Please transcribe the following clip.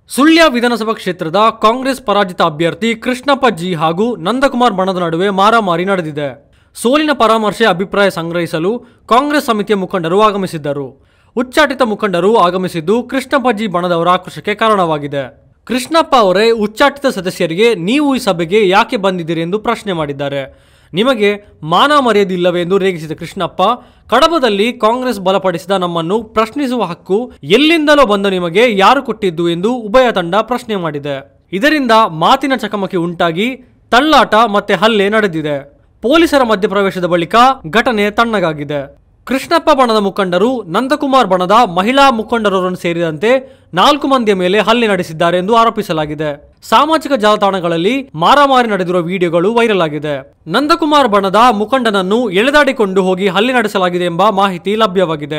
ಸುಳ್ಯ ವಿಧಾನಸಭಾ ಕ್ಷೇತ್ರದ ಕಾಂಗ್ರೆಸ್ ಪರಾಜಿತ ಅಭ್ಯರ್ಥಿ ಕೃಷ್ಣಪ್ಪ ಜಿ ಹಾಗೂ ನಂದಕುಮಾರ್ ಬಣದ ನಡುವೆ ಮಾರಾಮಾರಿ ನಡೆದಿದೆ ಸೋಲಿನ ಪರಾಮರ್ಶೆ ಅಭಿಪ್ರಾಯ ಸಂಗ್ರಹಿಸಲು ಕಾಂಗ್ರೆಸ್ ಸಮಿತಿಯ ಮುಖಂಡರು ಆಗಮಿಸಿದ್ದರು ಉಚ್ಚಾಟಿತ ಮುಖಂಡರು ಆಗಮಿಸಿದ್ದು ಕೃಷ್ಣಪ್ಪ ಜಿ ಬಣದವರ ಆಕ್ರೋಶಕ್ಕೆ ಕಾರಣವಾಗಿದೆ ಕೃಷ್ಣಪ್ಪ ಅವರೇ ಉಚ್ಚಾಟಿತ ಸದಸ್ಯರಿಗೆ ನೀವು ಈ ಸಭೆಗೆ ಯಾಕೆ ಬಂದಿದ್ದೀರಿ ಎಂದು ಪ್ರಶ್ನೆ ಮಾಡಿದ್ದಾರೆ ನಿಮಗೆ ಮಾನ ಮರ್ಯಾದಿಲ್ಲವೇ ಎಂದು ರೇಗಿಸಿದ ಕೃಷ್ಣಪ್ಪ ಕಡಬದಲ್ಲಿ ಕಾಂಗ್ರೆಸ್ ಬಲಪಡಿಸಿದ ನಮ್ಮನ್ನು ಪ್ರಶ್ನಿಸುವ ಹಕ್ಕು ಎಲ್ಲಿಂದಲೋ ಬಂದ ನಿಮಗೆ ಯಾರು ಕೊಟ್ಟಿದ್ದು ಎಂದು ಉಭಯ ತಂಡ ಪ್ರಶ್ನೆ ಮಾಡಿದೆ ಇದರಿಂದ ಮಾತಿನ ಚಕಮಕಿ ಉಂಟಾಗಿ ತಳ್ಳಾಟ ಮತ್ತೆ ಹಲ್ಲೆ ನಡೆದಿದೆ ಪೊಲೀಸರ ಮಧ್ಯಪ್ರವೇಶದ ಬಳಿಕ ಘಟನೆ ತಣ್ಣಗಾಗಿದೆ ಕೃಷ್ಣಪ್ಪ ಬಣದ ಮುಖಂಡರು ನಂದಕುಮಾರ್ ಬಣದ ಮಹಿಳಾ ಮುಖಂಡರನ್ನು ಸೇರಿದಂತೆ ನಾಲ್ಕು ಮಂದಿಯ ಮೇಲೆ ಹಲ್ಲೆ ನಡೆಸಿದ್ದಾರೆ ಎಂದು ಆರೋಪಿಸಲಾಗಿದೆ ಸಾಮಾಜಿಕ ಜಾಲತಾಣಗಳಲ್ಲಿ ಮಾರಾಮಾರಿ ನಡೆದಿರುವ ವಿಡಿಯೋಗಳು ವೈರಲ್ ಆಗಿದೆ ನಂದಕುಮಾರ್ ಬಣದ ಮುಖಂಡನನ್ನು ಎಳೆದಾಡಿಕೊಂಡು ಹೋಗಿ ಹಲ್ಲೆ ನಡೆಸಲಾಗಿದೆ ಎಂಬ ಮಾಹಿತಿ ಲಭ್ಯವಾಗಿದೆ